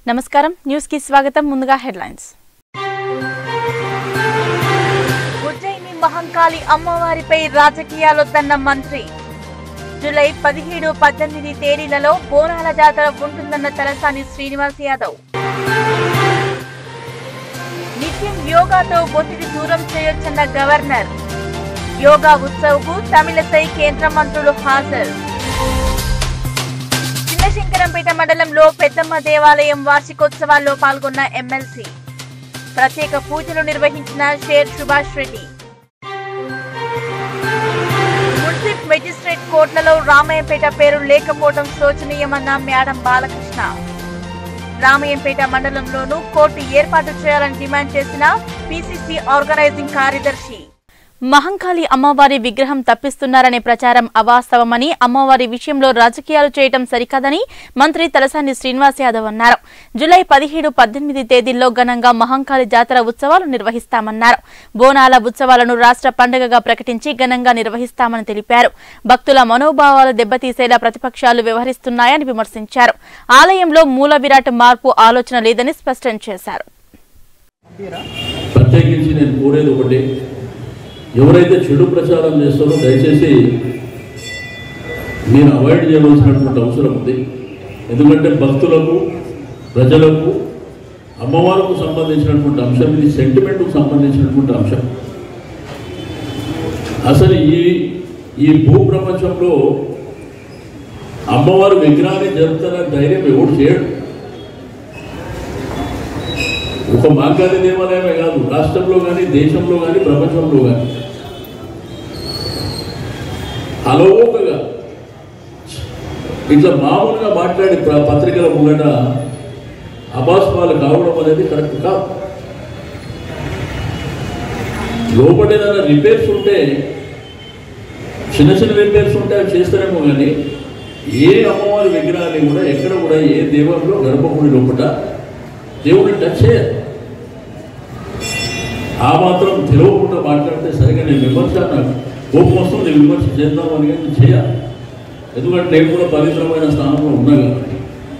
నమస్కారం న్యూస్ కి స్వాగతం ముందుగా హెడ్లైన్స్ ఉజ్జయిని మహంకాళి అమ్మవారిపై రాజకీయాలొద్దన్న మంత్రి జూలై పదిహేడు పద్దెనిమిది తేదీలలో బోనాల జాతర ఉంటుందన్న తలసాని శ్రీనివాస్ యాదవ్ నిత్యం యోగాతో ఒత్తిడి దూరం చేయొచ్చన్న గవర్నర్ యోగా ఉత్సవ్కు తమిళసై కేంద్ర మంత్రులు హాజరు చిన్నశంకరంపేట మండలంలో పెద్దమ్మ దేవాలయం వార్షికోత్సవాల్లో పాల్గొన్న ఎమ్మెల్సీ ప్రత్యేక పూజలు నిర్వహించిన షేర్ సుభాష్ రెడ్డి మున్సిప్ మెజిస్ట్రేట్ కోర్టులలో రామయ్యంపేట పేరు లేకపోవడం శోచనీయమన్న మేడం బాలకృష్ణ రామయ్యంపేట మండలంలోనూ కోర్టు ఏర్పాటు చేయాలని డిమాండ్ చేసిన పిసిసి ఆర్గనైజింగ్ కార్యదర్శి మహంకాళి అమ్మవారి విగ్రహం తప్పిస్తున్నారనే ప్రచారం అవాస్తవమని అమ్మవారి విషయంలో రాజకీయాలు చేయటం సరికాదని మంత్రి తలసాని శ్రీనివాస్ యాదవ్ అన్నారు జులై పదిహేడు పద్దెనిమిది తేదీల్లో ఘనంగా మహంకాళి జాతర ఉత్సవాలు నిర్వహిస్తామన్నారు బోనాల ఉత్సవాలను రాష్ట్ర పండుగగా ప్రకటించి ఘనంగా నిర్వహిస్తామని తెలిపారు భక్తుల మనోభావాలు దెబ్బతీసేలా ప్రతిపక్షాలు వ్యవహరిస్తున్నాయని విమర్శించారు ఆలయంలో మూల విరాట్ మార్పు ఆలోచన లేదని స్పష్టం చేశారు ప్రత్యేకించి నేను కోరేది ఒకటి ఎవరైతే చెడు ప్రచారం చేస్తారో దయచేసి మీరు అవాయిడ్ చేయవలసినటువంటి అవసరం ఉంది ఎందుకంటే భక్తులకు ప్రజలకు అమ్మవారికి సంబంధించినటువంటి అంశం ఇది సెంటిమెంట్కు సంబంధించినటువంటి అంశం అసలు ఈ ఈ భూప్రపంచంలో అమ్మవారు విగ్రహాన్ని జరుపుతారని ధైర్యం ఎవడు చేయడు ఒక మాంకాళి దేవాలయమే కాదు రాష్ట్రంలో కానీ దేశంలో కానీ ప్రపంచంలో కానీ అలవోకగా ఇట్లా మామూలుగా మాట్లాడి ప్ర- పత్రికల ముంగట అభాస్పాలు కావడం అనేది కరెక్ట్ కాదు లోపల ఏదైనా రిపేర్స్ ఉంటే చిన్న చిన్న రిపేర్స్ ఉంటే అవి చేస్తారేమో కానీ ఏ అమ్మవారి విగ్రహాన్ని కూడా ఎక్కడ కూడా ఏ దేవంలో గర్భగుడి లోపల దేవుడిని టచ్ చేయరు ఆ మాత్రం తెలియకుండా మాట్లాడితే సరిగా నేను విమర్శ నాకు కోపం వస్తుంది విమర్శ చేద్దామని కానీ చేయాలి ఎందుకంటే నేను కూడా పవిత్రమైన స్థానంలో ఉన్నా కాబట్టి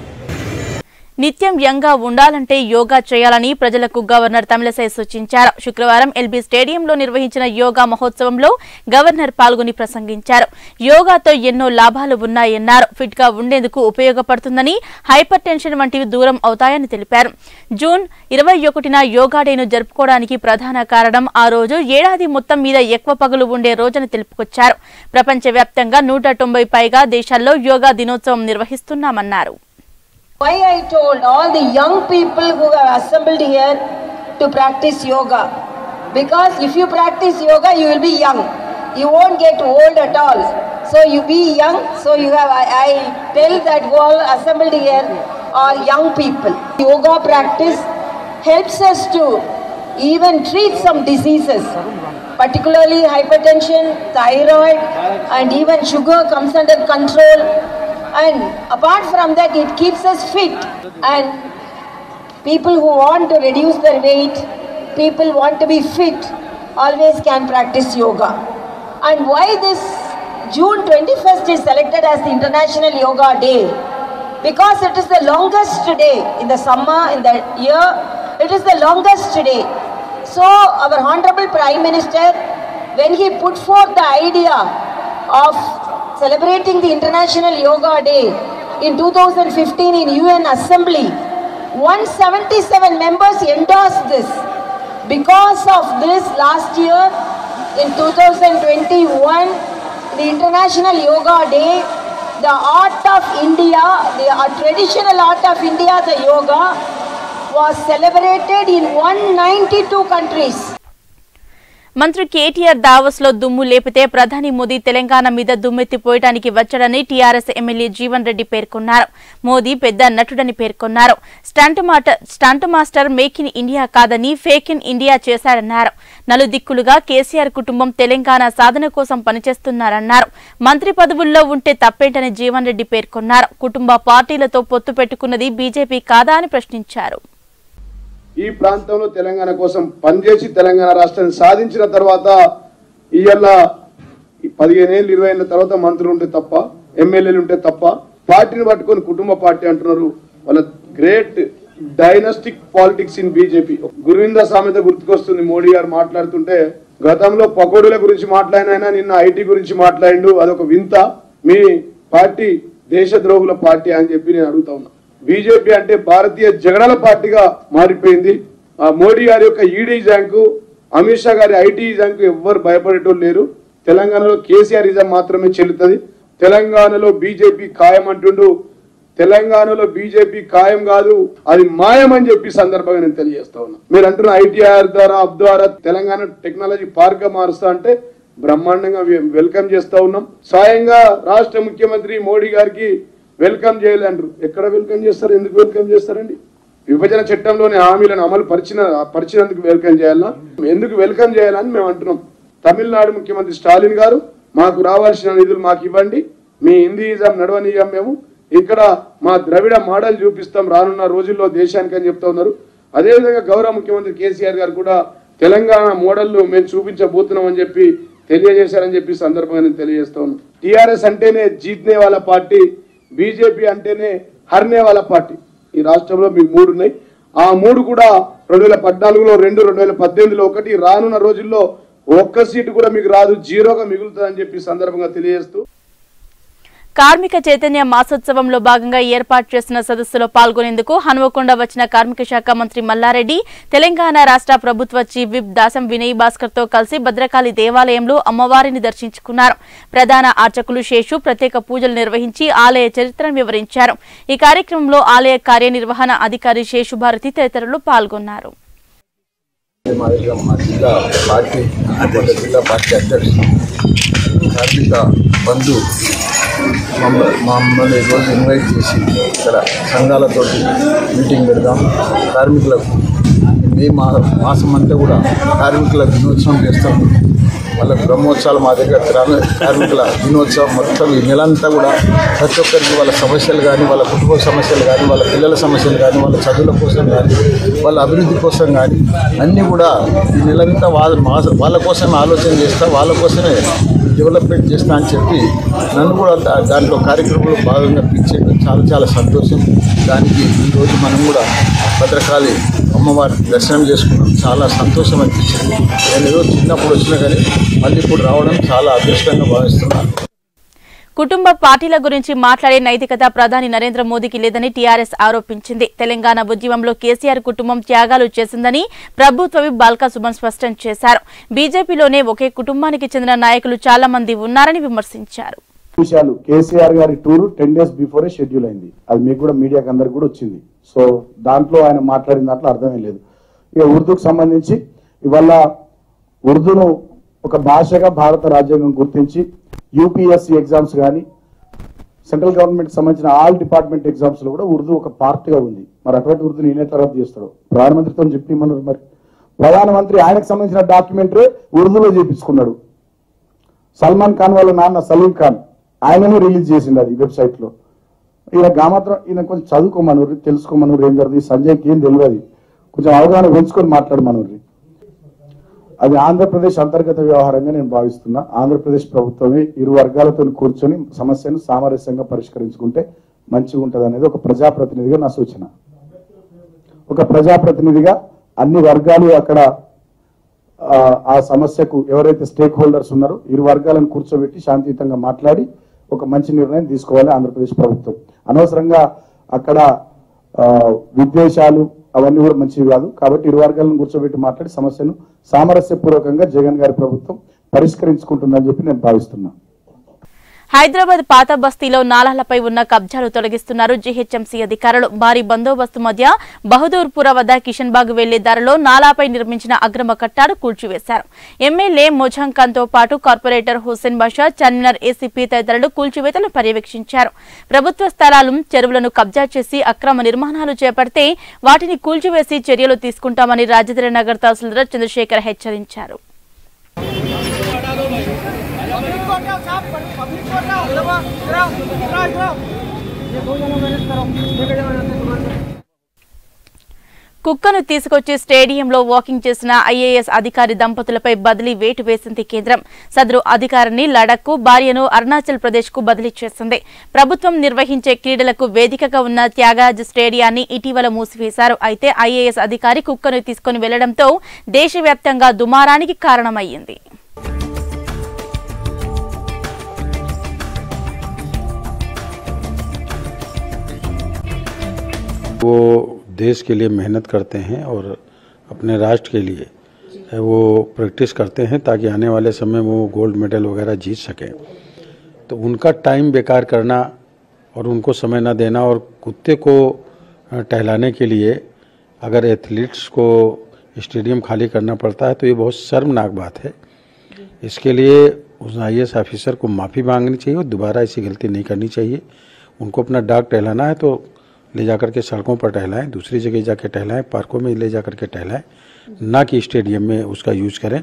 నిత్యం యంగా ఉండాలంటే యోగా చేయాలని ప్రజలకు గవర్నర్ తమిళసై సూచించారు శుక్రవారం ఎల్బీ స్టేడియంలో నిర్వహించిన యోగా మహోత్సవంలో గవర్నర్ పాల్గొని ప్రసంగించారు యోగాతో ఎన్నో లాభాలు ఉన్నాయన్నారు ఫిట్ గా ఉండేందుకు ఉపయోగపడుతుందని హైపర్ టెన్షన్ వంటివి దూరం అవుతాయని తెలిపారు జూన్ ఇరవై ఒకటిన యోగా డేను జరుపుకోవడానికి ప్రధాన కారణం ఆ రోజు ఏడాది మొత్తం మీద ఎక్కువ పగులు ఉండే రోజని తెలుపుకొచ్చారు ప్రపంచవ్యాప్తంగా నూట తొంభై పైగా దేశాల్లో యోగా దినోత్సవం నిర్వహిస్తున్నామన్నారు Why I told all the young people who have assembled here to practice yoga? Because if you practice yoga, you will be young. You won't get old at all. So you be young. So you have. I, I tell that who all assembled here are young people. Yoga practice helps us to even treat some diseases, particularly hypertension, thyroid, and even sugar comes under control. And apart from that, it keeps us fit. And people who want to reduce their weight, people want to be fit, always can practice yoga. And why this June 21st is selected as the International Yoga Day? Because it is the longest day in the summer, in the year, it is the longest day. So, our Honorable Prime Minister, when he put forth the idea of celebrating the International Yoga Day in 2015 in UN Assembly, 177 members endorsed this. Because of this, last year in 2021, the International Yoga Day, the art of India, the uh, traditional art of India, the yoga, was celebrated in 192 countries. మంత్రి KTR Davos లో దుమ్ము లేపితే ప్రధాని మోదీ తెలంగాణ మీద దుమ్మెత్తిపోయడానికి వచ్చాడని TRS MLA Jeevan Reddy పేర్కొన్నారు మోదీ పెద్ద నటుడని పేర్కొన్నారు స్టంట్ మాట stunt master make in India కాదని ఫేక్ ఇన్ ఇండియా చేశారన్నారు నలుదిక్కులుగా కేసీఆర్ కుటుంబం తెలంగాణ సాధన కోసం పనిచేస్తున్నారన్నారు మంత్రి పదవుల్లో ఉంటే తప్పేంటని జీవన్ రెడ్డి పేర్కొన్నారు కుటుంబ పార్టీలతో పొత్తు పెట్టుకున్నది బీజేపీ కాదా అని ప్రశ్నించారు ఈ ప్రాంతంలో తెలంగాణ కోసం పనిచేసి తెలంగాణ రాష్ట్రాన్ని సాధించిన తర్వాత ఇవాళ పదిహేను ఏళ్ళు ఇరవై ఏళ్ళ తర్వాత మంత్రులు ఉంటే తప్ప ఎమ్మెల్యేలు ఉంటే తప్ప పార్టీని పట్టుకొని కుటుంబ పార్టీ అంటున్నారు వాళ్ళ great dynastic politics in BJP గురువింద సామెత గుర్తుకొస్తుంది మోడీ గారు మాట్లాడుతుంటే గతంలో పకోడీల గురించి మాట్లాడినైనా నిన్న ఐటీ గురించి మాట్లాడిండు అదొక వింత మీ పార్టీ దేశద్రోహుల పార్టీ అని చెప్పి నేను అడుగుతా ఉన్నా బీజేపీ అంటే భారతీయ జగడాల పార్టీగా మారిపోయింది ఆ మోడీ గారి యొక్క ఈడీ జాంకు అమిత్ షా గారి ఐటీ జాంకు ఎవ్వరు భయపడేటోళ్ళు లేరు తెలంగాణలో కేసీఆర్ ఇజం మాత్రమే చెల్లుతుంది తెలంగాణలో బీజేపీ ఖాయం అంటుండు తెలంగాణలో బీజేపీ ఖాయం కాదు అది మాయం అని చెప్పి సందర్భంగా నేను తెలియజేస్తా ఉన్నా మీరు అంటున్న ఐటీఆర్ ద్వారా అప్ ద్వారా తెలంగాణ టెక్నాలజీ పార్క్ గా మారుస్తా అంటే బ్రహ్మాండంగా వె- వెల్కమ్ చేస్తా ఉన్నాం స్వయంగా రాష్ట్ర ముఖ్యమంత్రి మోడీ గారికి వెల్కమ్ చేయాలంటారు ఎక్కడ వెల్కమ్ చేస్తారు ఎందుకు వెల్కమ్ చేస్తారండి విభజన చట్టంలోని హామీలను అమలు పరిచిన పరిచినందుకు వెల్కమ్ చేయాలా ఎందుకు వెల్కమ్ చేయాలని మేము అంటున్నాం తమిళనాడు ముఖ్యమంత్రి స్టాలిన్ గారు మాకు రావాల్సిన నిధులు మాకు ఇవ్వండి మీ హిందీయిజం నడవనీయం మేము ఇక్కడ మా ద్రవిడ మోడల్ చూపిస్తాం రానున్న రోజుల్లో దేశానికి అని చెప్తా ఉన్నారు అదేవిధంగా గౌరవ ముఖ్యమంత్రి కేసీఆర్ గారు కూడా తెలంగాణ మోడల్ను మేము చూపించబోతున్నాం అని చెప్పి తెలియజేశారని చెప్పి ఈ సందర్భంగా నేను తెలియజేస్తా ఉన్నాను టీఆర్ఎస్ అంటేనే జీత్నే వాళ్ళ పార్టీ బీజేపీ అంటేనే హర్నే వాళ్ళ పార్టీ ఈ రాష్ట్రంలో మీకు మూడు ఉన్నాయి ఆ మూడు కూడా రెండు వేల పద్నాలుగులో రెండు రెండు వేల పద్దెనిమిదిలో ఒకటి రానున్న రోజుల్లో ఒక్క సీటు కూడా మీకు రాదు జీరోగా మిగులుతుందని చెప్పి ఈ సందర్భంగా తెలియజేస్తూ కార్మిక చైతన్య మాసోత్సవంలో భాగంగా ఏర్పాటు చేసిన సదస్సులో పాల్గొనేందుకు హనుమకొండ వచ్చిన కార్మిక శాఖ మంత్రి మల్లారెడ్డి తెలంగాణ రాష్ట్ర ప్రభుత్వ చీఫ్ విప్ దాసం వినయ్ భాస్కర్ తో కలిసి భద్రకాళి దేవాలయంలో అమ్మవారిని దర్శించుకున్నారు ప్రధాన అర్చకులు శేషు ప్రత్యేక పూజలు నిర్వహించి ఆలయ చరిత్రను వివరించారు ఈ కార్యక్రమంలో ఆలయ కార్యనిర్వహణ అధికారి శేషు భారతి తదితరులు పాల్గొన్నారు మాదిరిగా మా జిల్లా పార్టీ కొత్త జిల్లా పార్టీ అధ్యక్షుడు కార్మిక బంధు మమ్మ- మమ్మల్ని ఈరోజు ఇన్వైట్ చేసి ఇక్కడ సంఘాలతో మీటింగ్ పెడదాం కార్మికులకు మే మా మాసం అంతా కూడా కార్మికుల దినోత్సవం చేస్తాం వాళ్ళ బ్రహ్మోత్సవాల మాదిరిగా గ్రామ- కార్మికుల దినోత్సవం మొత్తం ఈ నెలంతా కూడా ప్రతి ఒక్కరికి వాళ్ళ సమస్యలు కానీ వాళ్ళ కుటుంబ సమస్యలు కానీ వాళ్ళ పిల్లల సమస్యలు కానీ వాళ్ళ చదువుల కోసం కానీ వాళ్ళ అభివృద్ధి కోసం కానీ అన్నీ కూడా ఈ నెలంతా వాళ్ళ మా- వాళ్ళ కోసమే ఆలోచన చేస్తా వాళ్ళ కోసమే డెవలప్మెంట్ చేస్తా అని చెప్పి నన్ను కూడా దా- దాంట్లో కార్యక్రమంలో భాగంగా పిలిచేయడం చాలా చాలా సంతోషం దానికి ఈరోజు మనం కూడా భద్రకాళి అమ్మవారి దర్శనం చేసుకున్నాం చాలా సంతోషం అనిపించింది నేను ఏదో చిన్నప్పుడు వచ్చినా కానీ మళ్ళీ ఇప్పుడు రావడం చాలా అదృష్టంగా భావిస్తున్నాను కుటుంబ పార్టీల గురించి మాట్లాడే నైతికత ప్రధాని నరేంద్ర మోదీకి లేదని టీఆర్ఎస్ ఆరోపించింది తెలంగాణ ఉద్యమంలో కేసీఆర్ కుటుంబం త్యాగాలు చేసిందని ప్రభుత్వ విప్ బాల్కా సుమన్ స్పష్టం చేశారు బీజేపీలోనే ఒకే కుటుంబానికి చెందిన నాయకులు చాలా మంది ఉన్నారని విమర్శించారు విషయాలు కేసీఆర్ గారి tour ten days before schedule అయింది అది మీకు కూడా మీడియాకి అందరికి కూడా వచ్చింది సో దాంట్లో ఆయన మాట్లాడిన దాంట్లో అర్థమే లేదు ఇక ఉర్దూకు సంబంధించి ఇవాళ ఉర్దూను ఒక భాషగా భారత రాజ్యాంగం గుర్తించి యూపీఎస్సీ ఎగ్జామ్స్ కానీ సెంట్రల్ గవర్నమెంట్ సంబంధించిన ఆల్ డిపార్ట్మెంట్ ఎగ్జామ్స్ లో కూడా ఉర్దూ ఒక పార్ట్ గా ఉంది మరి అటువంటి ఉర్దూని ఈయన ఎట్లా రద్దు చేస్తాడు ప్రధానమంత్రితో చెప్పిమన్నారు మరి ప్రధానమంత్రి ఆయనకు సంబంధించిన డాక్యుమెంటరీ ఉర్దూలో చేపించుకున్నాడు సల్మాన్ ఖాన్ వాళ్ళ నాన్న సలీం ఖాన్ ఆయననే రిలీజ్ చేసిండు అది వెబ్సైట్ లో ఈయన గామాత్రం ఈయన కొంచెం చదువుకోమనుర్రి తెలుసుకోమనుర్రి ఏం జరుగుతుంది సంజయ్కి ఏం తెలియదు కొంచెం అవగాహన పెంచుకొని మాట్లాడమనుర్రి అది ఆంధ్రప్రదేశ్ అంతర్గత వ్యవహారంగా నేను భావిస్తున్నా ఆంధ్రప్రదేశ్ ప్రభుత్వమే ఇరు వర్గాలతో కూర్చొని సమస్యను సామరస్యంగా పరిష్కరించుకుంటే మంచిగా ఉంటుంది అనేది ఒక ప్రజాప్రతినిధిగా నా సూచన ఒక ప్రజాప్రతినిధిగా అన్ని వర్గాలు అక్కడ ఆ, ఆ సమస్యకు ఎవరైతే స్టేక్ హోల్డర్స్ ఉన్నారో ఇరు వర్గాలను కూర్చోబెట్టి శాంతియుతంగా మాట్లాడి ఒక మంచి నిర్ణయం తీసుకోవాలి ఆంధ్రప్రదేశ్ ప్రభుత్వం అనవసరంగా అక్కడ ఆ, విద్వేషాలు అవన్నీ కూడా మంచివి కాదు కాబట్టి ఇరు వర్గాలను కూర్చోబెట్టి మాట్లాడి సమస్యను సామరస్యపూర్వకంగా జగన్ గారి ప్రభుత్వం పరిష్కరించుకుంటుందని చెప్పి నేను భావిస్తున్నాను హైదరాబాద్ పాత బస్తీలో నాలాలపై ఉన్న కబ్జాలు తొలగిస్తున్నారు జీహెచ్ఎంసీ అధికారులు భారీ బందోబస్తు మధ్య బహదూర్పుర వద్ద కిషన్ బాగ్ వెళ్లే దారిలో నాలాపై నిర్మించిన అక్రమ కట్టాలు కూల్చివేశారు ఎమ్మెల్యే మోజాం ఖాన్ తో పాటు కార్పొరేటర్ హుస్సేన్ బాషా చార్మినార్ ఏసీపీ తదితరులు కూల్చివేతలు పర్యవేక్షించారు ప్రభుత్వ స్థలాలు చెరువులను కబ్జా చేసి అక్రమ నిర్మాణాలు చేపడితే వాటిని కూల్చివేసి చర్యలు తీసుకుంటామని రాజేంద్ర నగర్ తహసీల్దార్ చంద్రశేఖర్ హెచ్చరించారు కుక్కను తీసుకొచ్చి స్టేడియంలో వాకింగ్ చేసిన ఐఏఎస్ అధికారి దంపతులపై బదిలీ వేటు వేసింది కేంద్రం సదరు అధికారిని లడఖ్కు భార్యను అరుణాచల్ ప్రదేశ్ కు బదిలీ చేసింది ప్రభుత్వం నిర్వహించే క్రీడలకు వేదికగా ఉన్న త్యాగరాజ్ స్టేడియాన్ని ఇటీవల మూసివేశారు అయితే ఐఏఎస్ అధికారి కుక్కను తీసుకుని వెళ్లడంతో దేశవ్యాప్తంగా దుమారానికి కారణమయ్యింది वो देश के लिए मेहनत करते हैं और अपने राष्ट्र के लिए वो प्रैक्टिस करते हैं ताकि आने वाले समय में वो गोल्ड मेडल वगैरह जीत सकें तो उनका टाइम बेकार करना और उनको समय ना देना और कुत्ते को अ, टहलाने के लिए अगर एथलीट्स को स्टेडियम खाली करना पड़ता है तो ये बहुत शर्मनाक बात है इसके लिए उस आई ऑफिसर को माफ़ी मांगनी चाहिए और दोबारा ऐसी गलती नहीं करनी चाहिए उनको अपना डाग टहलाना है तो ले जाकर के सड़कों पर टहलाएं दूसरी जगह जाके टहलाएं पार्कों में ले जाकर के टहलाएं ना कि स्टेडियम में उसका यूज करें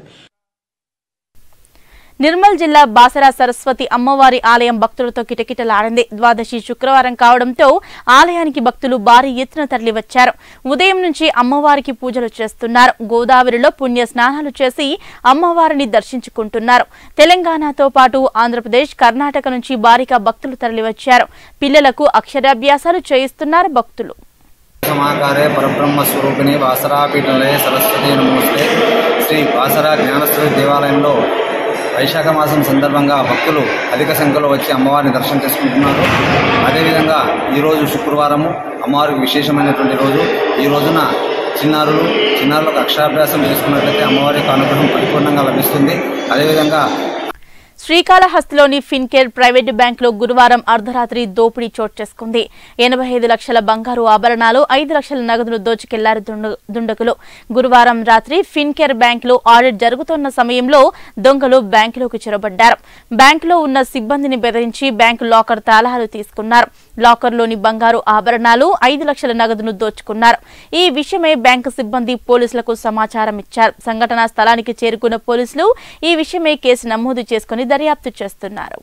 నిర్మల్ జిల్లా బాసరా సరస్వతి అమ్మవారి ఆలయం భక్తులతో కిటకిటలాడింది ద్వాదశి శుక్రవారం కావడంతో ఆలయానికి భక్తులు భారీ ఎత్తున తరలివచ్చారు ఉదయం నుంచి అమ్మవారికి పూజలు చేస్తున్నారు గోదావరిలో పుణ్య స్నానాలు చేసి అమ్మవారిని దర్శించుకుంటున్నారు తెలంగాణతో పాటు ఆంధ్రప్రదేశ్ కర్ణాటక నుంచి భారీగా భక్తులు తరలివచ్చారు పిల్లలకు అక్షరాభ్యాసాలు చేయిస్తున్నారు భక్తులు సమాకారే పరబ్రహ్మ స్వరూపిణి వాసరాపీఠలయ సరస్వతి నమోస్తే శ్రీ వాసరా జ్ఞానస్వరూప దేవాలయంలో వైశాఖ మాసం సందర్భంగా భక్తులు అధిక సంఖ్యలో వచ్చి అమ్మవారిని దర్శనం చేసుకుంటున్నారు అదేవిధంగా ఈరోజు శుక్రవారము అమ్మవారికి విశేషమైనటువంటి రోజు ఈ రోజున చిన్నారులు చిన్నారులకు అక్షరాభ్యాసం చేసుకున్నట్లయితే అమ్మవారి యొక్క అనుగ్రహం పరిపూర్ణంగా లభిస్తుంది అదేవిధంగా శ్రీకాళహస్తిలోని ఫిన్కేర్ ప్రైవేటు బ్యాంకులో గురువారం అర్ధరాత్రి దోపిడీ చోటు చేసుకుంది ఎనభై ఐదు లక్షల బంగారు ఆభరణాలు ఐదు లక్షల నగదును దోచుకెళ్లారు దుండ- దుండగులు గురువారం రాత్రి ఫిన్కేర్ బ్యాంకులో ఆడిట్ జరుగుతున్న సమయంలో దొంగలు బ్యాంకులోకి చొరబడ్డారు బ్యాంకులో ఉన్న సిబ్బందిని బెదిరించి బ్యాంకు లాకర్ తాళాలు తీసుకున్నారు లాకర్లోని బంగారు ఆభరణాలు ఐదు లక్షల నగదును దోచుకున్నారు ఈ విషయమై బ్యాంకు సిబ్బంది పోలీసులకు సమాచారం ఇచ్చారు సంఘటనా స్థలానికి చేరుకున్న పోలీసులు ఈ విషయమై కేసు నమోదు చేసుకుని దర్యాప్తు చేస్తున్నారు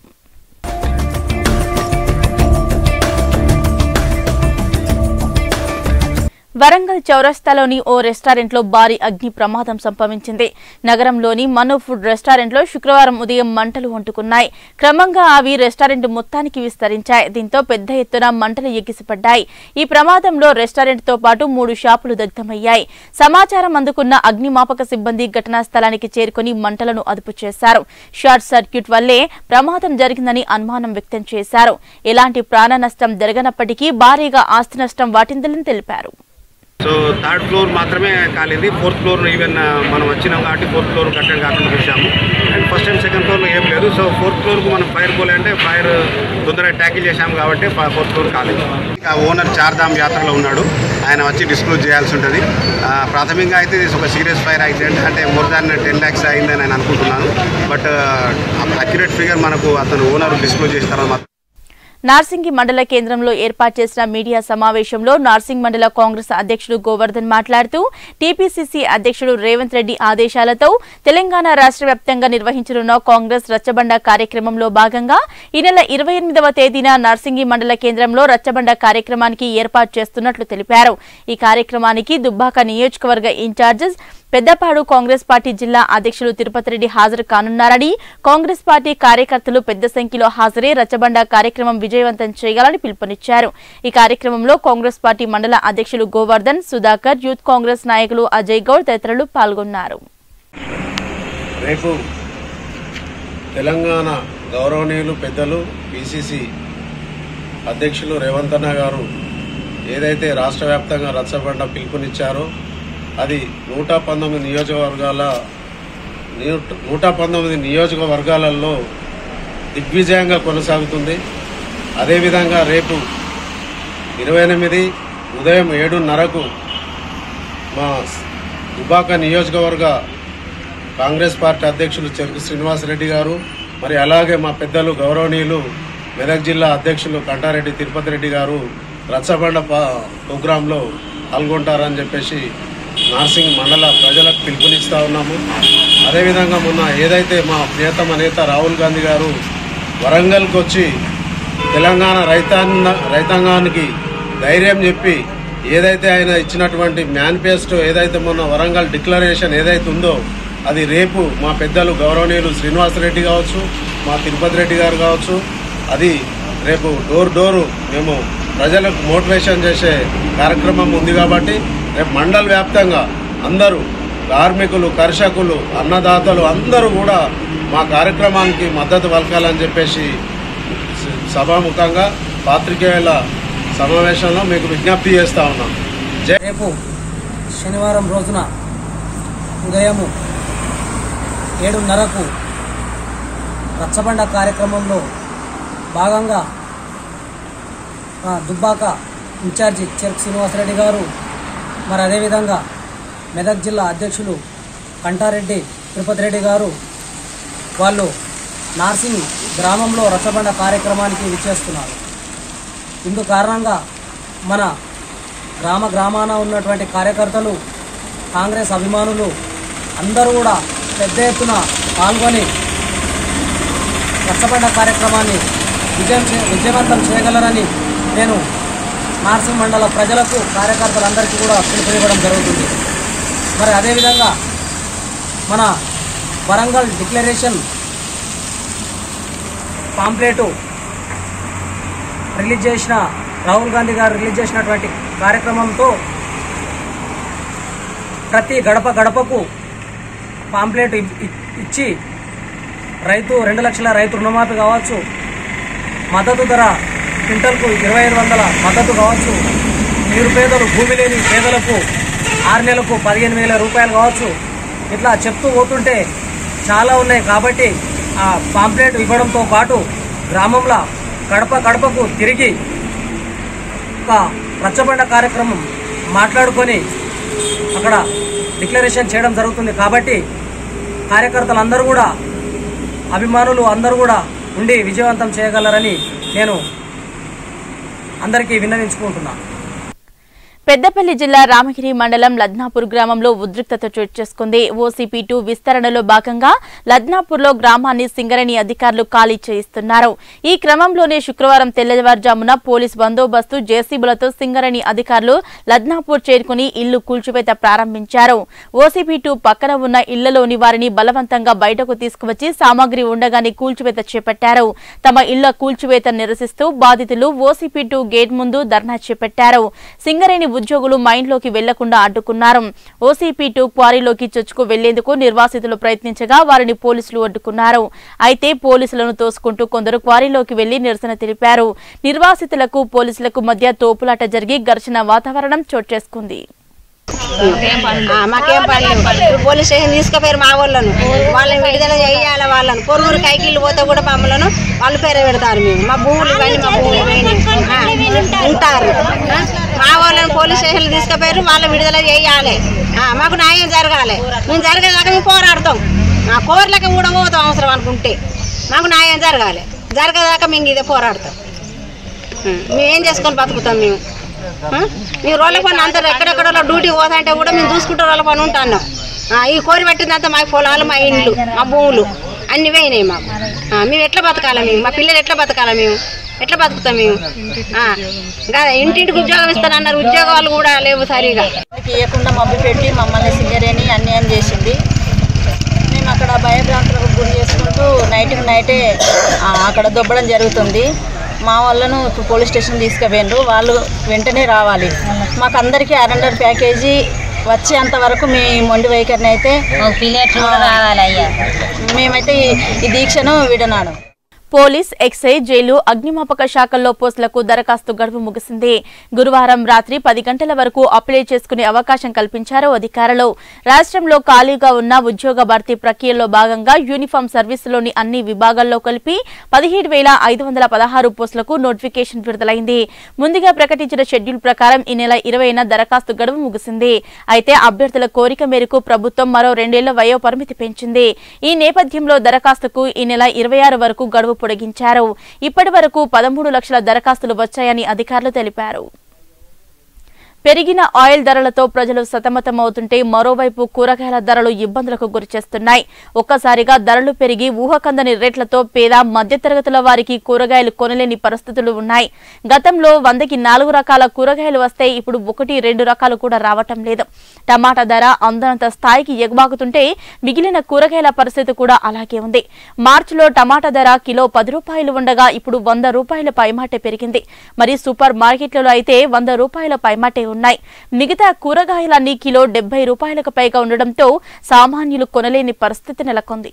వరంగల్ చౌరస్తాలోని ఓ రెస్టారెంట్లో భారీ అగ్ని ప్రమాదం సంభవించింది నగరంలోని మనో ఫుడ్ రెస్టారెంట్లో శుక్రవారం ఉదయం మంటలు అంటుకున్నాయి క్రమంగా అవి రెస్టారెంట్ మొత్తానికి విస్తరించాయి దీంతో పెద్ద ఎత్తున మంటలు ఎగిసిపడ్డాయి ఈ ప్రమాదంలో రెస్టారెంట్తో పాటు మూడు షాపులు దగ్ధమయ్యాయి సమాచారం అందుకున్న అగ్నిమాపక సిబ్బంది ఘటనా స్థలానికి చేరుకుని మంటలను అదుపు చేశారు షార్ట్ సర్క్యూట్ వల్లే ప్రమాదం జరిగిందని అనుమానం వ్యక్తం చేశారు ఎలాంటి ప్రాణ నష్టం జరగనప్పటికీ భారీగా ఆస్తి నష్టం వాటిందని తెలిపారు సో థర్డ్ ఫ్లోర్ మాత్రమే కాలింది ఫోర్త్ ఫ్లోర్ ఈవెన్ ఆ, మనం వచ్చినాం కాబట్టి ఫోర్త్ ఫ్లోర్ కట్టడం కాకుండా చూసాము అండ్ ఫస్ట్ అండ్ సెకండ్ ఫ్లోర్లో ఏం లేదు సో ఫోర్త్ ఫ్లోర్కు మనం ఫైర్ పోలేంటే ఫైర్ తొందరగా ట్యాకిల్ చేశాము కాబట్టి ఫోర్త్ ఫ్లోర్ కాలేదు ఆ ఓనర్ చార్ధామ్ యాత్రలో ఉన్నాడు ఆయన వచ్చి డిస్క్లోజ్ చేయాల్సి ఉంటుంది ఆ, ప్రాథమికంగా అయితే ఇది ఒక సీరియస్ ఫైర్ యాక్సిడెంట్ అంటే మోర్ దాన్ టెన్ ల్యాక్స్ అయిందని నేను అనుకుంటున్నాను బట్ అక్యురేట్ ఫిగర్ మనకు అతను ఓనర్ డిస్క్లోజ్ చేసిన తర్వాత మాత్రం నార్సింగి మండల కేంద్రంలో ఏర్పాటు చేసిన మీడియా సమావేశంలో నార్సింగ్ మండల కాంగ్రెస్ అధ్యక్షుడు గోవర్ధన్ మాట్లాడుతూ టీపీసీసీ అధ్యక్షుడు రేవంత్ రెడ్డి ఆదేశాలతో తెలంగాణ రాష్ట్ర వ్యాప్తంగా నిర్వహించనున్న కాంగ్రెస్ రచ్చబండ కార్యక్రమంలో భాగంగా ఈ నెల ఇరవై ఎనిమిదవ తేదీన నార్సింగి మండల కేంద్రంలో రచ్చబండ కార్యక్రమానికి ఏర్పాటు చేస్తున్నట్లు తెలిపారు ఈ కార్యక్రమానికి దుబ్బాక నియోజకవర్గ ఇన్ఛార్జెస్ పెద్దపాడు కాంగ్రెస్ పార్టీ జిల్లా అధ్యక్షులు తిరుపతి రెడ్డి హాజరు కానున్నారని కాంగ్రెస్ పార్టీ కార్యకర్తలు పెద్ద సంఖ్యలో హాజరై రచ్చబండ కార్యక్రమం విజయవంతం చేయాలని పిలుపునిచ్చారు ఈ కార్యక్రమంలో కాంగ్రెస్ పార్టీ మండల అధ్యక్షులు గోవర్ధన్ సుధాకర్ యూత్ కాంగ్రెస్ నాయకులు అజయ్ గౌడ్ తదితరులు పాల్గొన్నారు రేపు తెలంగాణ గౌరవనీయులు పెద్దలు పిసిసి అధ్యక్షులు రేవంత్ అన్న గారు ఏదైతే రాష్ట్ర వ్యాప్తంగా రచ్చబండ పిలుపునిచ్చారో అది నూట పంతొమ్మిది నియోజకవర్గాల నూట- నూట పంతొమ్మిది నియోజకవర్గాలలో దిగ్విజయంగా కొనసాగుతుంది అదేవిధంగా రేపు ఇరవై ఎనిమిది ఉదయం ఏడున్నరకు మా దుబాక నియోజకవర్గ కాంగ్రెస్ పార్టీ అధ్యక్షులు చెరుకు శ్రీనివాసరెడ్డి గారు మరి అలాగే మా పెద్దలు గౌరవనీయులు మెదక్ జిల్లా అధ్యక్షులు కంటారెడ్డి తిరుపతి రెడ్డి గారు రచ్చబండ ప- ప్రోగ్రాంలో పాల్గొంటారని చెప్పేసి నార్సింగ్ మండల ప్రజలకు పిలుపునిస్తా ఉన్నాము అదేవిధంగా మొన్న ఏదైతే మా ప్రియతమ నేత రాహుల్ గాంధీ గారు వరంగల్కి వచ్చి తెలంగాణ రైతాంగ రైతాంగానికి ధైర్యం చెప్పి ఏదైతే ఆయన ఇచ్చినటువంటి మేనిఫెస్టో ఏదైతే మొన్న వరంగల్ డిక్లరేషన్ ఏదైతే ఉందో అది రేపు మా పెద్దలు గౌరవనీయులు శ్రీనివాసరెడ్డి కావచ్చు మా తిరుపతి రెడ్డి గారు కావచ్చు అది రేపు డోర్ డోరు మేము ప్రజలకు మోటివేషన్ చేసే కార్యక్రమం ఉంది కాబట్టి రేపు మండల వ్యాప్తంగా అందరూ కార్మికులు కర్షకులు అన్నదాతలు అందరూ కూడా మా కార్యక్రమానికి మద్దతు పలకాలని చెప్పేసి స- సభాముఖంగా పాత్రికేయుల సమావేశంలో మీకు విజ్ఞప్తి చేస్తా ఉన్నాం జై రేపు శనివారం రోజున ఉదయము ఏడున్నరకు రచ్చబండ కార్యక్రమంలో భాగంగా ఆ, దుబ్బాక ఇన్ఛార్జి చెరుకు శ్రీనివాసరెడ్డి గారు మరి అదేవిధంగా మెదక్ జిల్లా అధ్యక్షులు కంటారెడ్డి తిరుపతి రెడ్డి గారు వాళ్ళు నార్సింగ్ గ్రామంలో రచ్చబండ కార్యక్రమానికి విచ్చేస్తున్నారు ఇందు కారణంగా మన గ్రామ గ్రామాన ఉన్నటువంటి కార్యకర్తలు కాంగ్రెస్ అభిమానులు అందరూ కూడా పెద్ద ఎత్తున పాల్గొని రచ్చబండ కార్యక్రమాన్ని విజయం చే విజయవంతం చేయగలరని నేను నార్సింగ్ మండల ప్రజలకు కార్యకర్తలందరికీ కూడా పిలుపునివ్వడం జరుగుతుంది మరి అదేవిధంగా మన వరంగల్ డిక్లరేషన్ పాంప్లెటు రిలీజ్ చేసిన రాహుల్ గాంధీ గారు రిలీజ్ చేసినటువంటి కార్యక్రమంతో ప్రతి గడప గడపకు పాంప్లెట్ ఇ- ఇ- ఇచ్చి రైతు రెండు లక్షల రైతు రుణమాఫీ కావచ్చు మద్దతు ధర క్వింటల్కు ఇరవై ఐదు వందల మద్దతు కావచ్చు నిరుపేదలు భూమి లేని పేదలకు ఆరు నెలలకు పదిహేను వేల రూపాయలు కావచ్చు ఇట్లా చెప్తూ పోతుంటే చాలా ఉన్నాయి కాబట్టి ఆ పాంప్లెట్ ఇవ్వడంతో పాటు గ్రామంలో గడప గడపకు తిరిగి ఒక రచ్చబండ కార్యక్రమం మాట్లాడుకొని అక్కడ డిక్లరేషన్ చేయడం జరుగుతుంది కాబట్టి కార్యకర్తలందరూ కూడా అభిమానులు అందరూ కూడా ఉండి విజయవంతం చేయగలరని నేను అందరికీ విన్నవించుకుంటున్నాను పెద్దపల్లి జిల్లా రామగిరి మండలం లద్నాపూర్ గ్రామంలో ఉద్రిక్తత చోటు చేసుకుంది ఓసీపీ టూ విస్తరణలో భాగంగా లద్నాపూర్లో గ్రామాన్ని సింగరేణి అధికారులు ఖాళీ చేయిస్తున్నారు ఈ క్రమంలోనే శుక్రవారం తెల్లవారుజామున పోలీస్ బందోబస్తు జేసీబులతో సింగరేణి అధికారులు లద్నాపూర్ చేరుకుని ఇల్లు కూల్చివేత ప్రారంభించారు ఓసీపీ టూ పక్కన ఉన్న ఇళ్లలోని వారిని బలవంతంగా బయటకు తీసుకువచ్చి సామాగ్రి ఉండగానే కూల్చివేత చేపట్టారు తమ ఇళ్ల కూల్చివేత నిరసిస్తూ బాధితులు ఓసీపీ టూ గేట్ ముందు ధర్నా చేపట్టారు సింగరేణి ఉద్యోగులు మైన్లోకి వెళ్లకుండా అడ్డుకున్నారు ఓసీపీ టూ క్వారీలోకి చొచ్చుకు వెళ్లేందుకు నిర్వాసితులు ప్రయత్నించగా వారిని పోలీసులు అడ్డుకున్నారు అయితే పోలీసులను తోసుకుంటూ కొందరు క్వారీలోకి వెళ్లి నిరసన తెలిపారు నిర్వాసితులకు పోలీసులకు మధ్య తోపులాట జరిగి ఘర్షణ వాతావరణం చోటు చేసుకుంది ఆ, మాకేం పని లేవు. ఇప్పుడు పోలీస్ స్టేషన్ తీసుకుపోయారు మా వాళ్ళను వాళ్ళని విడుదల చేయాలి వాళ్ళను పొరుగురు కైకిళ్ళు పోతే కూడా మమ్మలను వాళ్ళ పేరే పెడతారు మేము మా భూములు ఇవన్నీ మా భూములు ఇవన్నీ. ఆ, ఉంటారు ఆ, మా వాళ్ళని పోలీస్ స్టేషన్ తీసుకుపోయారు వాళ్ళని విడుదల చేయాలి ఆ, మాకు న్యాయం జరగాలి మేము జరిగేదాకా మేము పోరాడతాం ఆ కోర్లకి కూడా పోతాం అవసరం అనుకుంటే మాకు న్యాయం జరగాలి జరగదాకా మేము ఇదే పోరాడతాం ఉం, మేము ఏం చేసుకొని బతుకుతాం మేము ఆ? మేము రోడ్ల పని అందరు ఎక్కడెక్కడ డ్యూటీ పోతాంటే కూడా మేము చూసుకుంటే రోడ్ల పని ఉంటాను ఈ కోరి పట్టిందంతా మా పొలాలు మా ఇండ్లు మా భూములు అన్ని పోయినాయి మాకు ఆ, మేము ఎట్లా బతకాలా మేము మా పిల్లలు ఎట్లా బతకాలా మేము ఎట్లా బతుకుతాం మేము ఆ, ఇంకా ఇంటింటికి ఉద్యోగం ఇస్తానన్నారు ఉద్యోగాలు కూడా లేవు సరిగా ఇవ్వకుండా మబ్బు పెట్టి మమ్మల్ని సింగరేణి అన్యాయం చేసింది మేము అక్కడ భయభ్రాంతులకు గురి చేసుకుంటూ నైట్కి నైటే ఆ, అక్కడ దొబ్బడం జరుగుతుంది మా వాళ్ళను ఇప్పుడు పోలీస్ స్టేషన్ తీసుకుపోయిండ్రు వాళ్ళు వెంటనే రావాలి మాకు అందరికీ అరెండర్ ప్యాకేజీ వచ్చేంత వరకు మీ మొండి వైఖరిని అయితే మేమైతే ఈ- ఈ దీక్షను విడనాడు పోలీస్ ఎక్సైజ్ జైలు అగ్నిమాపక శాఖల్లో పోస్టులకు దరఖాస్తు గడువు ముగిసింది గురువారం రాత్రి పది గంటల వరకు అప్లై చేసుకునే అవకాశం కల్పించారు అధికారులు రాష్ట్రంలో ఖాళీగా ఉన్న ఉద్యోగ భర్తీ ప్రక్రియలో భాగంగా యూనిఫామ్ సర్వీసులోని అన్ని విభాగాల్లో కలిపి పదిహేడు వేల ఐదు వందల పదహారు పోస్టులకు నోటిఫికేషన్ విడుదలైంది ముందుగా ప్రకటించిన షెడ్యూల్ ప్రకారం ఈ నెల ఇరవైన దరఖాస్తు గడువు ముగిసింది అయితే అభ్యర్థుల కోరిక మేరకు ప్రభుత్వం మరో రెండేళ్ల వయో పరిమితి పెంచింది ఈ నేపథ్యంలో దరఖాస్తుకు ఈ నెల ఇరవై ఆరు వరకు గడువు పొడిగించారు ఇప్పటి వరకు పదమూడు లక్షల దరఖాస్తులు వచ్చాయని అధికారులు తెలిపారు పెరిగిన ఆయిల్ ధరలతో ప్రజలు సతమతమవుతుంటే మరోవైపు కూరగాయల ధరలు ఇబ్బందులకు గురిచేస్తున్నాయి ఒక్కసారిగా ధరలు పెరిగి ఊహకందని రేట్లతో పేద మధ్యతరగతుల వారికి కూరగాయలు కొనలేని పరిస్థితులు ఉన్నాయి గతంలో వందకి నాలుగు రకాల కూరగాయలు వస్తే ఇప్పుడు ఒకటి రెండు రకాలు కూడా రావటం లేదు టమాటా ధర అందనంత స్థాయికి ఎగబాకుతుంటే మిగిలిన కూరగాయల పరిస్థితి కూడా అలాగే ఉంది మార్చిలో టమాటా ధర కిలో పది రూపాయలు ఉండగా ఇప్పుడు వంద రూపాయల పైమాటే పెరిగింది మరి సూపర్ మార్కెట్లలో అయితే వంద రూపాయల పైమాటే ఉన్నాయి మిగతా కూరగాయలన్నీ కిలో డెబ్బై రూపాయలకు పైగా ఉండడంతో సామాన్యులు కొనలేని పరిస్థితి నెలకొంది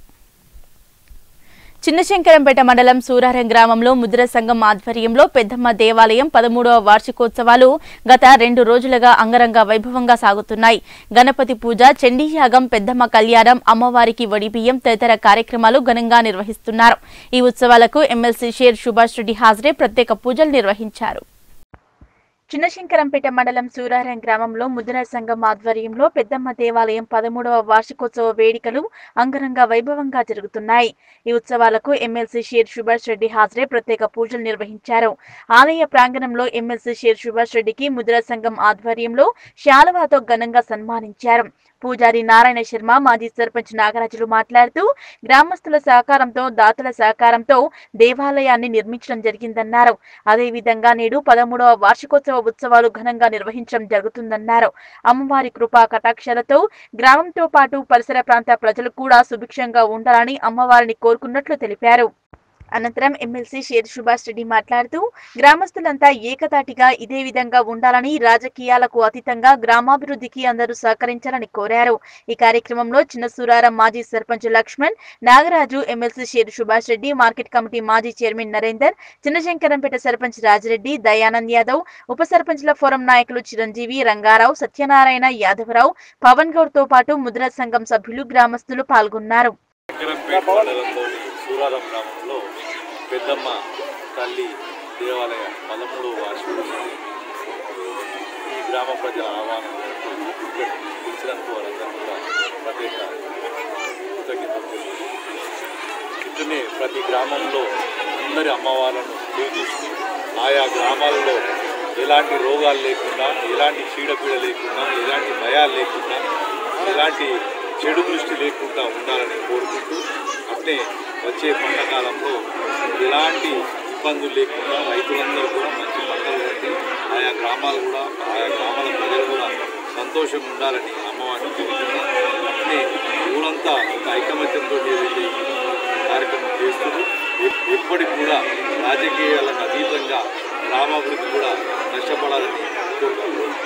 చిన్నశంకరంపేట మండలం సూరారం గ్రామంలో ముద్ర సంఘం ఆధ్వర్యంలో పెద్దమ్మ దేవాలయం పదమూడవ వార్షికోత్సవాలు గత రెండు రోజులుగా అంగరంగ వైభవంగా సాగుతున్నాయి గణపతి పూజ చండీయాగం పెద్దమ్మ కళ్యాణం అమ్మవారికి వడిబియ్యం తదితర కార్యక్రమాలు ఘనంగా నిర్వహిస్తున్నారు ఈ ఉత్సవాలకు ఎమ్మెల్సీ షేర్ సుభాష్ రెడ్డి హాజరై ప్రత్యేక పూజలు నిర్వహించారు చిన్నశంకరంపేట మండలం సూరారం గ్రామంలో ముద్ర సంఘం ఆధ్వర్యంలో పెద్దమ్మ దేవాలయం పదమూడవ వార్షికోత్సవ వేడుకలు అంగరంగ వైభవంగా జరుగుతున్నాయి ఈ ఉత్సవాలకు ఎమ్మెల్సీ షేర్ సుభాష్ రెడ్డి హాజరై ప్రత్యేక పూజలు నిర్వహించారు ఆలయ ప్రాంగణంలో ఎమ్మెల్సీ షేర్ సుభాష్ రెడ్డికి ముద్ర సంఘం ఆధ్వర్యంలో శాలువాతో ఘనంగా సన్మానించారు పూజారి నారాయణ శర్మ మాజీ సర్పంచ్ నాగరాజులు మాట్లాడుతూ గ్రామస్తుల సహకారంతో దాతల సహకారంతో దేవాలయాన్ని నిర్మించడం జరిగిందన్నారు అదేవిధంగా నేడు పదమూడవ వార్షికోత్సవ ఉత్సవాలు ఘనంగా నిర్వహించడం జరుగుతుందన్నారు అమ్మవారి కృపా కటాక్షాలతో గ్రామంతో పాటు పరిసర ప్రాంత ప్రజలు కూడా సుభిక్షంగా ఉండాలని అమ్మవారిని కోరుకున్నట్లు తెలిపారు అనంతరం ఎమ్మెల్సీ షేర్ సుభాష్ రెడ్డి మాట్లాడుతూ గ్రామస్తులంతా ఏకతాటిగా ఇదే విధంగా ఉండాలని రాజకీయాలకు అతీతంగా గ్రామాభివృద్ధికి అందరూ సహకరించాలని కోరారు ఈ కార్యక్రమంలో చిన్న సూరారం మాజీ sarpanch Laxman Nagaraju MLC Sher Subhash Reddy market committee మాజీ చైర్మన్ నరేందర్ చిన్నశంకరంపేట సర్పంచ్ రాజిరెడ్డి దయానంద్ యాదవ్ ఉప సర్పంచ్ల ఫోరం నాయకులు చిరంజీవి రంగారావు సత్యనారాయణ యాదవరావు పవన్ గౌడ్ తో పాటు ముద్ర సంఘం సభ్యులు గ్రామస్తులు పాల్గొన్నారు శంకరంపేట మండలంలోని సూరారం గ్రామంలో పెద్దమ్మ తల్లి దేవాలయ పదమూడవ వార్షికోత్సవం ఈ గ్రామ ప్రజల ఆహ్వానం మేరకు ఇక్కడ పిలిచినందుకు వారందరూ కూడా ప్రత్యేక కృతజ్ఞతలు తెలుపుతూ ఇట్లనే ప్రతి గ్రామంలో అందరి అమ్మవార్లను పూజిస్తూ ఆయా గ్రామాల్లో ఎలాంటి రోగాలు లేకుండా ఎలాంటి చీడపీడ లేకుండా ఎలాంటి భయాలు లేకుండా ఎలాంటి చెడు దృష్టి లేకుండా ఉండాలని కోరుకుంటూ అట్లే వచ్చే పంట కాలంలో ఎలాంటి ఇబ్బందులు లేకుండా రైతులందరూ కూడా మంచి పంటలు పండి ఆయా గ్రామాలు కూడా ఆయా గ్రామాల ప్రజలు కూడా సంతోషంగా ఉండాలని అమ్మవారిని కోరుకుంటూ అట్లే ఊరంతా ఒక ఐకమత్యంతో ఏదైతే ఈ కార్యక్రమం చేస్తూ ఎప్పటికి కూడా రాజకీయాలకు అతీతంగా గ్రామాభివృద్ధి కూడా కష్టపడాలని కోరుకుంటున్నాను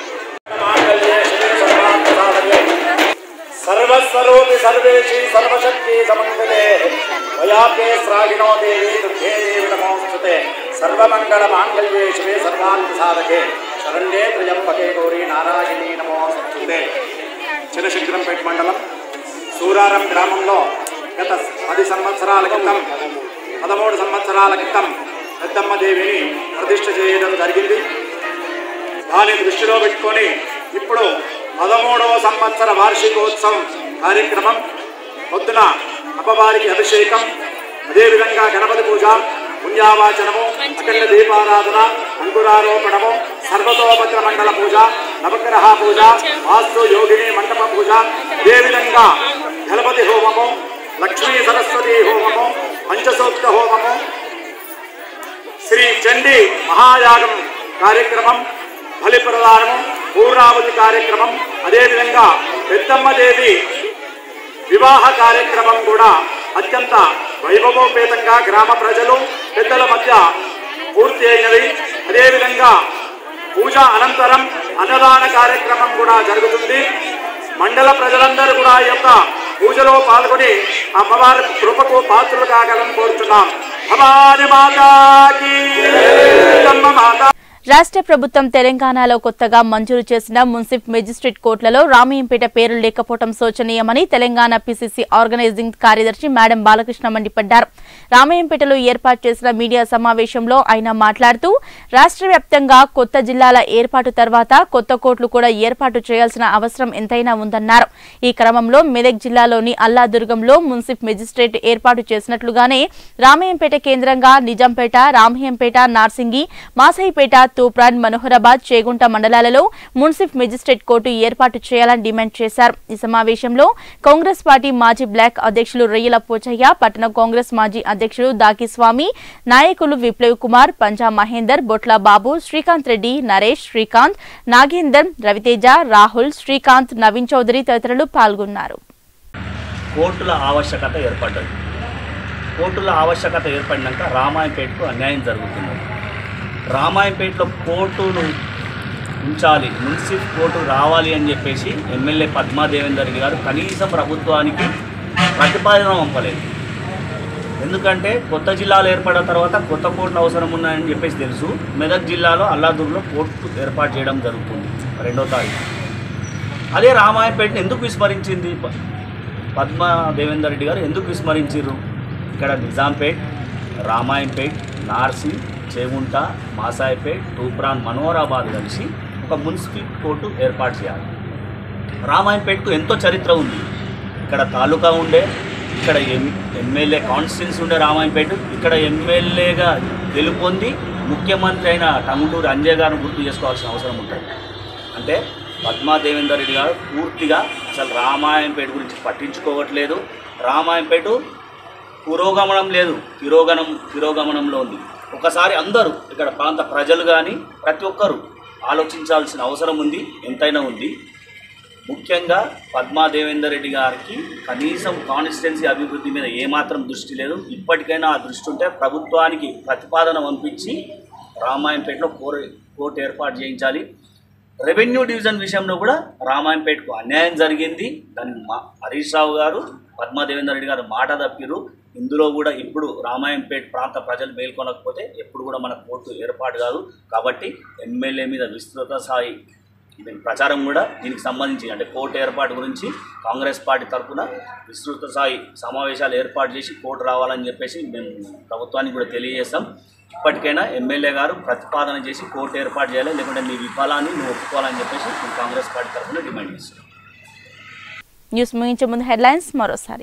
సర్వస్వరూపి సర్వేషి సర్వశక్తి సమంగళే వయాపే శ్రాగిణో దేవి దుర్గే దేవి నమోస్తుతే సర్వమంగళ మాంగళ్యే శివే సర్వాంత సాధకే శరణ్యే త్రయంబకే గౌరీ నారాయణీ నమోస్తుతే చిన్నశంకరంపేట మండలం సూరారం గ్రామంలో గత పది సంవత్సరాల క్రితం పదమూడు సంవత్సరాల క్రితం పెద్దమ్మ దేవిని ప్రతిష్ఠ చేయడం జరిగింది దాన్ని దృష్టిలో పెట్టుకొని ఇప్పుడు పదమూడవ సంవత్సర వార్షికోత్సవం కార్యక్రమం పొద్దున అమ్మవారికి అభిషేకం అదేవిధంగా గణపతి పూజ పుణ్యావాచనము అఖండ దీపారాధన అంకురారోపణము సర్వతోపత్ర మండల పూజ నవగ్రహ పూజ వాస్తు యోగిని మండప పూజ అదేవిధంగా గణపతి హోమము లక్ష్మీ సరస్వతి హోమము పంచసూక్త హోమము శ్రీ చండీ మహాయాగం కార్యక్రమం బలి ప్రదానము పూర్ణావతి కార్యక్రమం అదేవిధంగా పెద్దమ్మదేవి వివాహ కార్యక్రమం కూడా అత్యంత వైభవోపేతంగా గ్రామ ప్రజలు పెద్దల మధ్య పూర్తి అయినవి అదేవిధంగా పూజ అనంతరం అన్నదాన కార్యక్రమం కూడా జరుగుతుంది మండల ప్రజలందరూ కూడా ఈ యొక్క పూజలో పాల్గొని అమ్మవారి కృపకు పాత్రలు కాగలని కోరుతున్నాం భవాని మాతాకి మాతా రాష్ట్ర ప్రభుత్వం తెలంగాణలో కొత్తగా మంజూరు చేసిన మున్సిఫ్ మెజిస్ట్రేట్ కోర్టులలో రామయ్యంపేట పేరు లేకపోవడం శోచనీయమని తెలంగాణ పిసిసి ఆర్గనైజింగ్ కార్యదర్శి మేడం బాలకృష్ణ మండిపడ్డారు రామయ్యంపేటలో ఏర్పాటు చేసిన మీడియా సమావేశంలో ఆయన మాట్లాడుతూ రాష్ట్ర వ్యాప్తంగా కొత్త జిల్లాల ఏర్పాటు తర్వాత కొత్త కోర్టులు కూడా ఏర్పాటు చేయాల్సిన అవసరం ఎంతైనా ఉందన్నారు ఈ క్రమంలో మెదక్ జిల్లాలోని అల్లాదుర్గంలో మున్సిఫ్ మెజిస్ట్రేట్ ఏర్పాటు చేసినట్లుగానే రామయ్యంపేట కేంద్రంగా నిజాంపేట రామయ్యంపేట నార్సింగి మాసైపేట తూప్రాన్ మనోహరాబాద్ చేగుంట మండలాలలో మున్సిఫ్ మెజిస్ట్రేట్ కోర్టు ఏర్పాటు చేయాలని డిమాండ్ చేశారు ఈ సమావేశంలో కాంగ్రెస్ పార్టీ మాజీ బ్లాక్ అధ్యక్షులు రొయ్యల పోచయ్య పట్టణ కాంగ్రెస్ మాజీ అధ్యక్షులు దాకిస్వామి నాయకులు విప్లవ్ కుమార్ పంజా మహేందర్ బొట్ల బాబు శ్రీకాంత్ రెడ్డి నరేష్ శ్రీకాంత్ నాగేందర్ రవితేజ రాహుల్ శ్రీకాంత్ నవీన్ చౌదరి తదితరులు పాల్గొన్నారు కోర్టుల ఆవశ్యకత ఏర్పడ్డది కోర్టుల ఆవశ్యకత ఏర్పడినాక రామాయంపేటకు అన్యాయం జరుగుతుంది రామాయంపేటలో కోర్టును ఉంచాలి మున్సిపల్ కోర్టు రావాలి అని చెప్పేసి ఎమ్మెల్యే పద్మా దేవేందర్ రెడ్డి గారు కనీసం ప్రభుత్వానికి ప్రతిపాదన పంపలేదు ఎందుకంటే కొత్త జిల్లాలు ఏర్పడిన తర్వాత కొత్త కోర్టులు అవసరం ఉన్నాయని చెప్పేసి తెలుసు మెదక్ జిల్లాలో అల్లాదూరులో కోర్టు ఏర్పాటు చేయడం జరుగుతుంది రెండో తారీఖు అదే రామాయంపేటను ఎందుకు విస్మరించింది ప- పద్మా దేవేందర్ రెడ్డి గారు ఎందుకు విస్మరించారు ఇక్కడ నిజాంపేట్ రామాయంపేట్ నార్సి చేగుంట మాసాయిపేట్ తూప్రాన్ మనోహరాబాద్ కలిసి ఒక మున్సిపల్ కోర్టు ఏర్పాటు చేయాలి రామాయంపేట్కు ఎంతో చరిత్ర ఉంది ఇక్కడ తాలూకా ఉండే ఇక్కడ ఎం ఎమ్మెల్యే కాన్స్టిట్యున్సీ ఉండే రామాయంపేట ఇక్కడ ఎమ్మెల్యేగా గెలుపొంది ముఖ్యమంత్రి అయిన టంగుటూరి అంజయ్ గారిని గుర్తు చేసుకోవాల్సిన అవసరం ఉంటుంది అంటే పద్మా దేవేందర్ రెడ్డి గారు పూర్తిగా అసలు రామాయంపేట గురించి పట్టించుకోవట్లేదు రామాయంపేట పురోగమనం లేదు తిరోగమనం తిరోగమనంలో ఉంది ఒకసారి అందరూ ఇక్కడ ప్రాంత ప్రజలు కానీ ప్రతి ఒక్కరూ ఆలోచించాల్సిన అవసరం ఉంది ఎంతైనా ఉంది ముఖ్యంగా పద్మా దేవేందర్ రెడ్డి గారికి కనీసం కాన్స్టిట్యున్సీ అభివృద్ధి మీద ఏమాత్రం దృష్టి లేదు ఇప్పటికైనా ఆ దృష్టి ఉంటే ప్రభుత్వానికి ప్రతిపాదన పంపించి రామాయంపేటలో కోర్ కోర్టు ఏర్పాటు చేయించాలి రెవెన్యూ డివిజన్ విషయంలో కూడా రామాయంపేటకు అన్యాయం జరిగింది దాన్ని మా హరీష్ రావు గారు పద్మా దేవేందర్ రెడ్డి గారు మాట తప్పిరు ఇందులో కూడా ఇప్పుడు రామాయంపేట ప్రాంత ప్రజలు మేల్కొనకపోతే ఎప్పుడు కూడా మన కోర్టు ఏర్పాటు కాదు కాబట్టి ఎమ్మెల్యే మీద విస్తృత స్థాయి దీని ప్రచారం కూడా దీనికి సంబంధించి అంటే కోర్టు ఏర్పాటు గురించి కాంగ్రెస్ పార్టీ తరఫున విస్తృత స్థాయి సమావేశాలు ఏర్పాటు చేసి కోర్టు రావాలని చెప్పేసి మేము ప్రభుత్వానికి కూడా తెలియజేస్తాం ఇప్పటికైనా ఎమ్మెల్యే గారు ప్రతిపాదన చేసి కోర్టు ఏర్పాటు చేయాలి లేకుంటే మీ విఫలాన్ని నువ్వు ఒప్పుకోవాలని చెప్పేసి మేము కాంగ్రెస్ పార్టీ తరఫున డిమాండ్ చేస్తున్నాం న్యూస్ ముగించే ముందు హెడ్లైన్స్ మరోసారి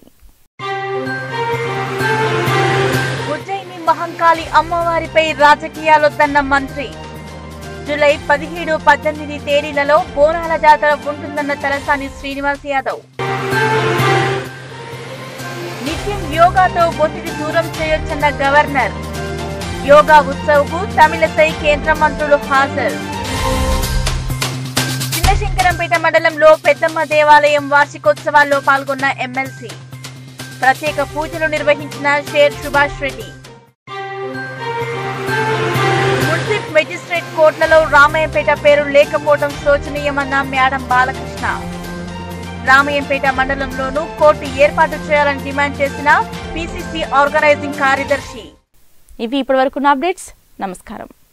ఉజ్జయిని మహంకాళి అమ్మవారిపై రాజకీయాలొద్దన్న మంత్రి జూలై పదిహేడు పద్దెనిమిది తేదీలలో బోనాల జాతర ఉంటుందన్న తలసాని శ్రీనివాస్ యాదవ్ నిత్యం యోగాతో ఒత్తిడి దూరం చేయొచ్చన్న గవర్నర్ యోగా ఉత్సవ్కు తమిళసై కేంద్ర మంత్రులు హాజరు చిన్నశంకరంపేట మండలంలో పెద్దమ్మ దేవాలయం వార్షికోత్సవాల్లో పాల్గొన్న ఎమ్మెల్సీ ప్రత్యేక పూజలు నిర్వహించిన షేర్ సుభాష్ రెడ్డి మున్సిప్ మెజిస్ట్రేట్ కోర్టులలో రామయ్యంపేట పేరు లేకపోవడం శోచనీయమన్న మేడం బాలకృష్ణ రామయ్యంపేట మండలంలోనూ కోర్టు ఏర్పాటు చేయాలని డిమాండ్ చేసిన పిసిసి ఆర్గనైజింగ్ కార్యదర్శి ఇవి ఇప్పటివరకున్న అప్డేట్స్ నమస్కారం